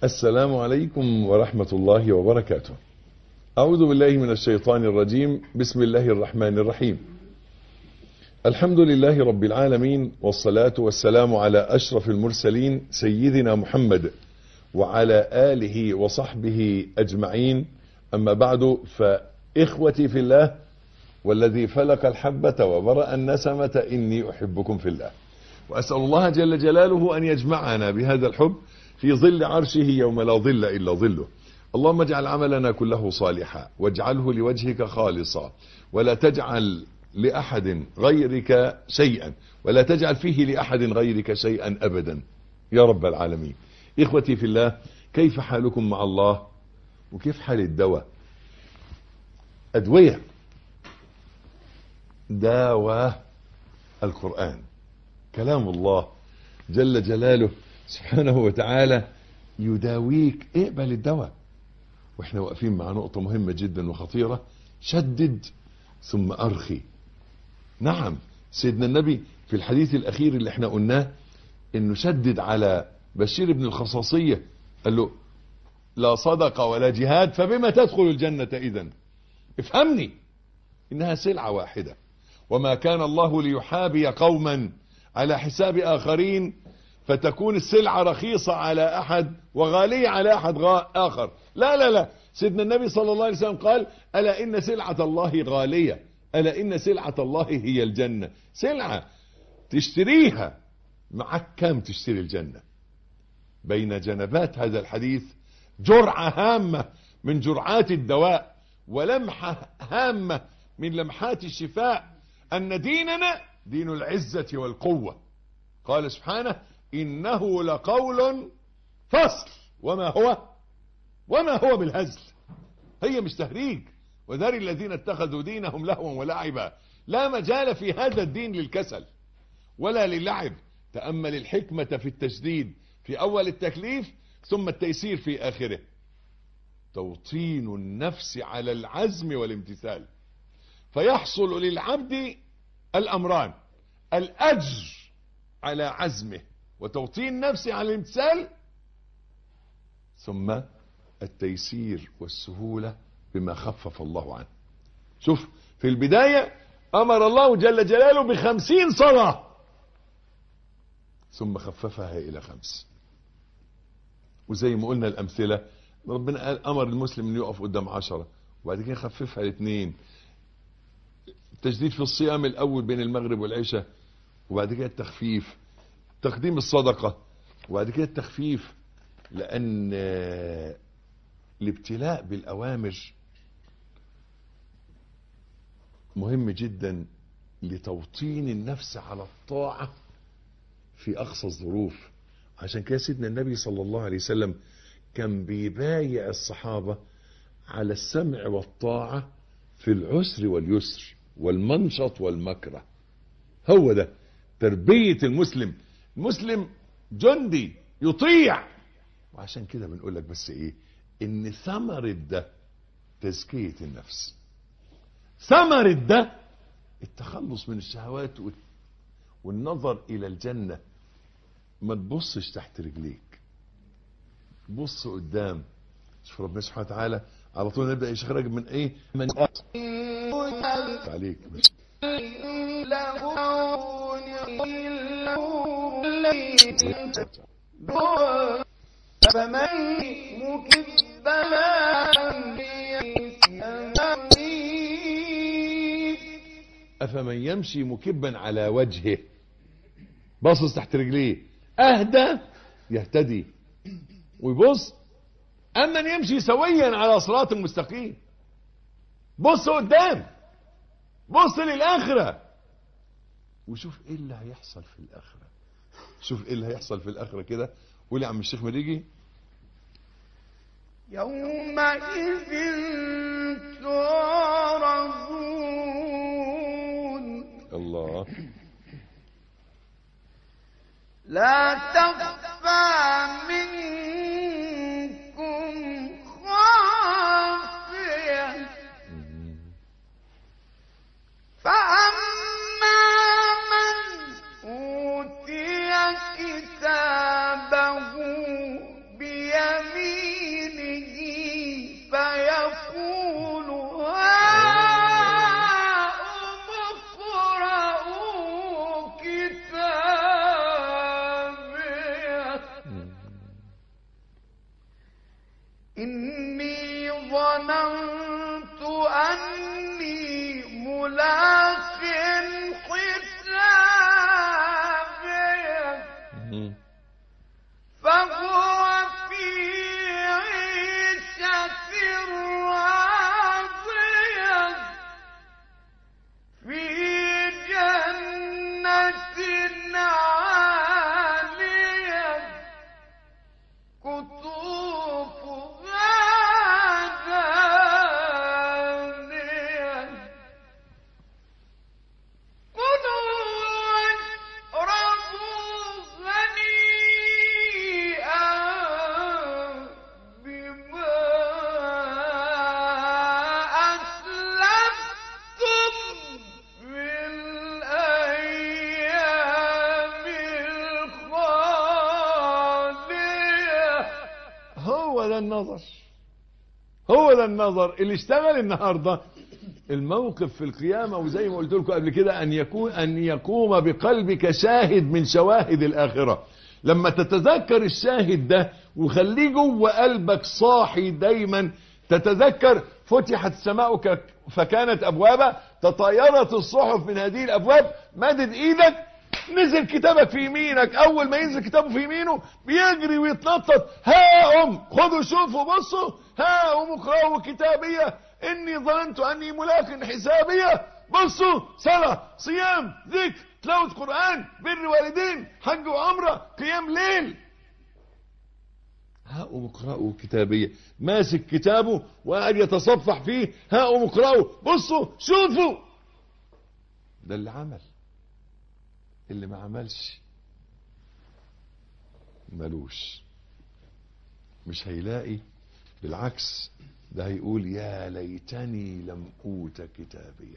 السلام عليكم ورحمة الله وبركاته أعوذ بالله من الشيطان الرجيم بسم الله الرحمن الرحيم الحمد لله رب العالمين والصلاة والسلام على أشرف المرسلين سيدنا محمد وعلى آله وصحبه أجمعين أما بعد فإخوتي في الله والذي فلق الحبة وبرأ النسمة إني أحبكم في الله وأسأل الله جل جلاله أن يجمعنا بهذا الحب في ظل عرشه يوم لا ظل إلا ظله اللهم اجعل عملنا كله صالحا واجعله لوجهك خالصا ولا تجعل لأحد غيرك شيئا ولا تجعل فيه لأحد غيرك شيئا أبدا يا رب العالمين إخوتي في الله كيف حالكم مع الله وكيف حال الدواء أدوية دواء القرآن كلام الله جل جلاله سبحانه وتعالى يداويك اقبل الدواء واحنا واقفين مع نقطة مهمة جدا وخطيرة شدد ثم ارخي نعم سيدنا النبي في الحديث الاخير اللي احنا قلناه انه شدد على بشير بن الخصاصية قال له لا صدقة ولا جهاد فبما تدخل الجنة اذا افهمني انها سلعة واحدة وما كان الله ليحابي قوما على حساب اخرين فتكون السلعة رخيصة على احد وغالية على احد اخر لا لا لا سيدنا النبي صلى الله عليه وسلم قال الا ان سلعة الله غالية الا ان سلعة الله هي الجنة سلعة تشتريها معك كم تشتري الجنة بين جنبات هذا الحديث جرعة هامة من جرعات الدواء ولمحة هامة من لمحات الشفاء ان ديننا دين العزة والقوة قال سبحانه انه لقول فصل وما هو وما هو بالهزل هي مش تهريج وذر الذين اتخذوا دينهم لهوا ولعبا لا مجال في هذا الدين للكسل ولا للعب تأمل الحكمة في التشديد في اول التكليف ثم التيسير في اخره توطين النفس على العزم والامتثال فيحصل للعبد الامران الاجر على عزمه وتوطين نفسه على الامتثال ثم التيسير والسهولة بما خفف الله عنه شوف في البداية امر الله جل جلاله بخمسين صلاة ثم خففها الى خمس وزي ما قلنا الامثلة ربنا قال امر المسلم انه يقف قدام عشرة وبعد كده خففها لاثنين التجديد في الصيام الاول بين المغرب والعشاء وبعد كده التخفيف تقديم الصدقة وبعد كده التخفيف لان الابتلاء بالاوامر مهم جدا لتوطين النفس على الطاعة في اقصى الظروف عشان كده سيدنا النبي صلى الله عليه وسلم كان بيبايع الصحابة على السمع والطاعة في العسر واليسر والمنشط والمكره هو ده تربية المسلم المسلم جندي يطيع وعشان كده بنقول لك بس ايه ان ثمرة ده تزكية النفس ثمرة ده التخلص من الشهوات والنظر الى الجنة ما تبصش تحت رجليك بص قدام شوف ربنا سبحانه وتعالى على طول نبدأ يا شيخ راجب من ايه من عليك فمن مكب أفمن يمشي مكبا على وجهه باصص تحت رجليه أهدى يهتدي ويبص أما من يمشي سويا على صراط مستقيم بص قدام بص للآخرة وشوف ايه اللي هيحصل في الآخرة شوف ايه اللي هيحصل في الآخرة كده قول يا عم الشيخ مريجي يومئذ تعرضون الله لا تخفى منكم خافية فأما من أوتي كتابه بيمينه إني ظننت أني ملاق حسابي مم. فهو في عيشة راضية في جنة عالية قطوفها دانية كلوا واشربوا هنيئا بما أسلفتم في الأيام الخالية هو ده النظر هو ده النظر اللي اشتغل النهارده الموقف في القيامة وزي ما قلت لكم قبل كده أن يكون أن يقوم بقلبك شاهد من شواهد الآخرة لما تتذكر الشاهد ده وخليه جوه قلبك صاحي دايما تتذكر فتحت السماء ك- فكانت أبوابا تطايرت الصحف من هذه الأبواب مدد إيدك نزل كتابك في يمينك اول ما ينزل كتابه في يمينه بيجري ويتنطط ها ام خدوا شوفوا بصوا ها ام اقرأوا كتابية اني ظننت اني ملاق حسابية بصوا صلاة صيام ذكر تلاوة قرآن بر والدين حج وعمرة قيام ليل ها ام اقرأوا كتابية ماسك كتابه وقاعد يتصفح فيه ها ام اقرأوا بصوا شوفوا ده اللي عمل اللي ما عملش ملوش مش هيلاقي بالعكس ده هيقول يا ليتني لم اوت كتابيه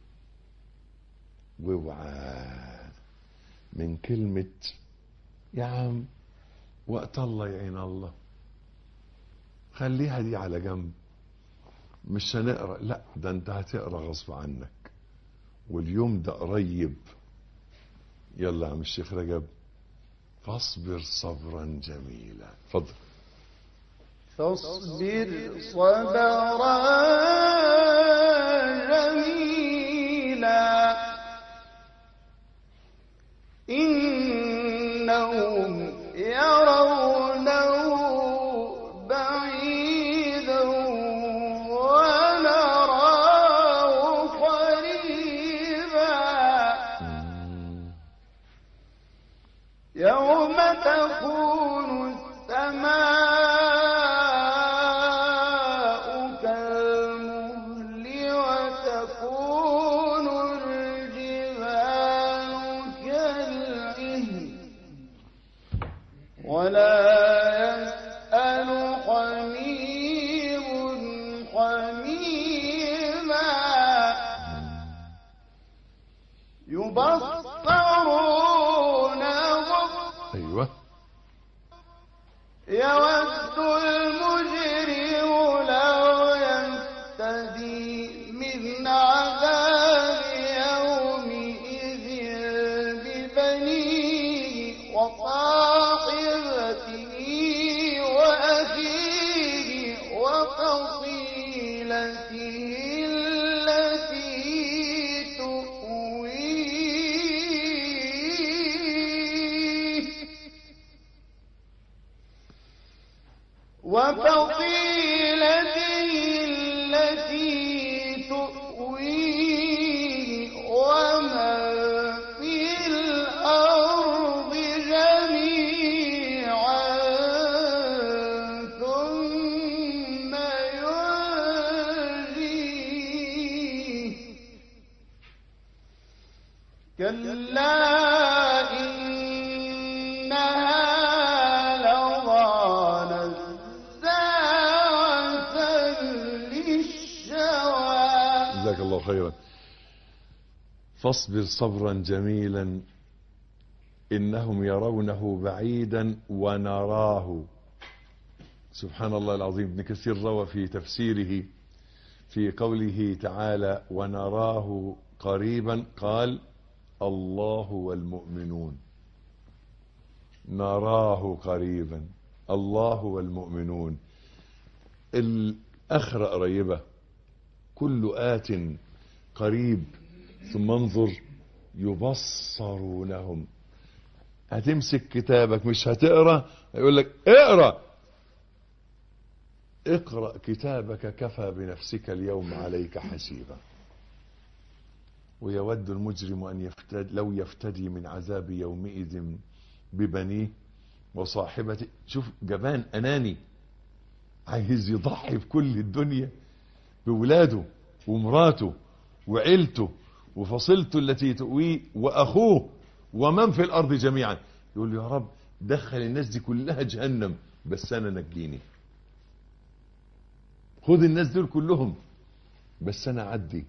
واوعى من كلمة يا عم وقت الله يعين الله خليها دي على جنب مش هنقرا لا ده انت هتقرا غصب عنك واليوم ده قريب يلا يا عم الشيخ رجب فاصبر صبرا جميلا اتفضل فاصبر صبرا جميلا إنهم يرونه بعيدا ونراه قريبا يوم تكون السماء كالمهل وتكون الجبال كالعهن ولا يسأل حميم حميما يبصرونهم ايوه يود المجرم لو يفتدي من عذاب يومئذ ببنيه وصاحبته وأخيه وفصيلته التي تؤويه وفصيلته التي تؤويه ومن في الأرض جميعا ثم ينجيه كلا إنها لظى نزاعة للشوى جزاك الله خيرا فاصبر صبرا جميلا انهم يرونه بعيدا ونراه سبحان الله العظيم ابن كثير روى في تفسيره في قوله تعالى ونراه قريبا قال الله والمؤمنون نراه قريبا الله والمؤمنون الآخرة قريبة كل آت قريب ثم انظر يبصرونهم هتمسك كتابك مش هتقرا يقول لك اقرا اقرا كتابك كفى بنفسك اليوم عليك حسيبا ويود المجرم ان يفتد لو يفتدي من عذاب يومئذ ببنيه وصاحبته شوف جبان اناني عايز يضحي بكل الدنيا بولاده ومراته وعيلته وفصيلته التي تؤويه واخوه ومن في الارض جميعا يقول له يا رب دخل الناس دي كلها جهنم بس انا نجيني خد الناس دول كلهم بس انا عدي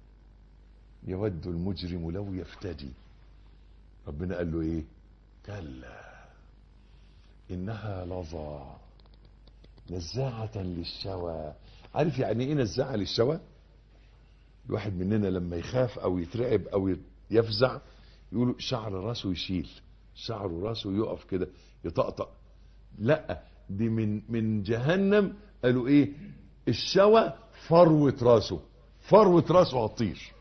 يود المجرم لو يفتدي ربنا قال له ايه كلا انها لظى نزاعة للشوى عارف يعني ايه نزاعة للشوى الواحد مننا لما يخاف او يترعب او يفزع يقولوا شعر راسه يشيل شعر راسه يقف كده يطقطق لا دي من من جهنم قالوا ايه الشوى فروة راسه فروة راسه هتطير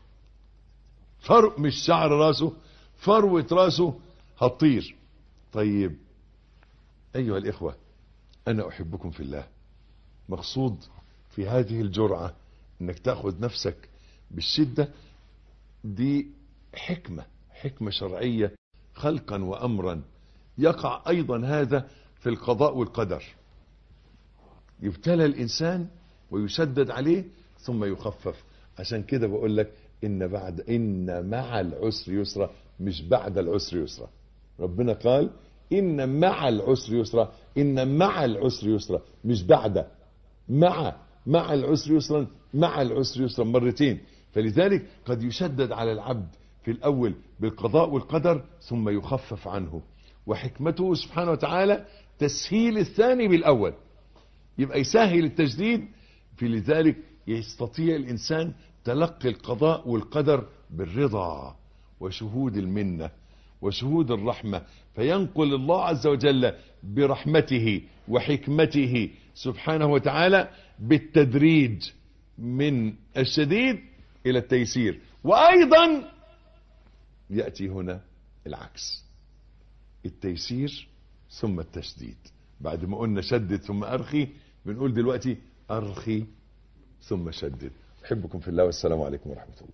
فر مش شعر راسه فروة راسه هتطير طيب ايها الاخوة انا احبكم في الله مقصود في هذه الجرعة انك تاخذ نفسك بالشدة دي حكمة حكمة شرعية خلقا وامرا يقع ايضا هذا في القضاء والقدر يبتلى الانسان ويشدد عليه ثم يخفف عشان كده بقول لك ان بعد ان مع العسر يسرا مش بعد العسر يسرا ربنا قال ان مع العسر يسرا ان مع العسر يسرا مش بعد مع مع العسر يسرا مع العسر يسرا مرتين فلذلك قد يشدد على العبد في الاول بالقضاء والقدر ثم يخفف عنه وحكمته سبحانه وتعالى تسهيل الثاني بالاول يبقى يسهل التجديد في لذلك يستطيع الانسان تلقي القضاء والقدر بالرضا وشهود المنه وشهود الرحمه فينقل الله عز وجل برحمته وحكمته سبحانه وتعالى بالتدريج من الشديد الى التيسير وايضا ياتي هنا العكس التيسير ثم التشديد بعد ما قلنا شدد ثم ارخي بنقول دلوقتي ارخي ثم شدد احبكم في الله والسلام عليكم ورحمه الله